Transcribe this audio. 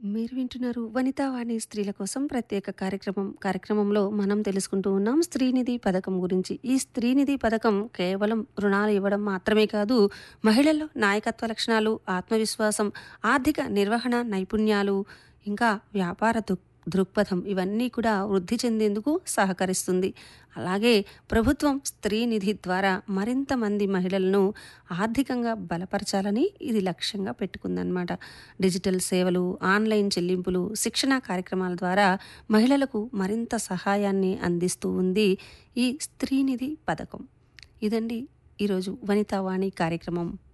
మీరు వింటున్నారు వనితావాణి స్త్రీల కోసం ప్రత్యేక కార్యక్రమం కార్యక్రమంలో మనం తెలుసుకుంటూ ఉన్నాం స్త్రీనిధి పథకం గురించి ఈ స్త్రీనిధి పథకం కేవలం రుణాలు ఇవ్వడం మాత్రమే కాదు మహిళల్లో నాయకత్వ లక్షణాలు ఆత్మవిశ్వాసం ఆర్థిక నిర్వహణ నైపుణ్యాలు ఇంకా వ్యాపార దృక్ దృక్పథం ఇవన్నీ కూడా వృద్ధి చెందేందుకు సహకరిస్తుంది అలాగే ప్రభుత్వం స్త్రీ నిధి ద్వారా మరింత మంది మహిళలను ఆర్థికంగా బలపరచాలని ఇది లక్ష్యంగా పెట్టుకుందన్నమాట డిజిటల్ సేవలు ఆన్లైన్ చెల్లింపులు శిక్షణా కార్యక్రమాల ద్వారా మహిళలకు మరింత సహాయాన్ని అందిస్తూ ఉంది ఈ స్త్రీనిధి పథకం ఇదండి ఈరోజు వనితావాణి కార్యక్రమం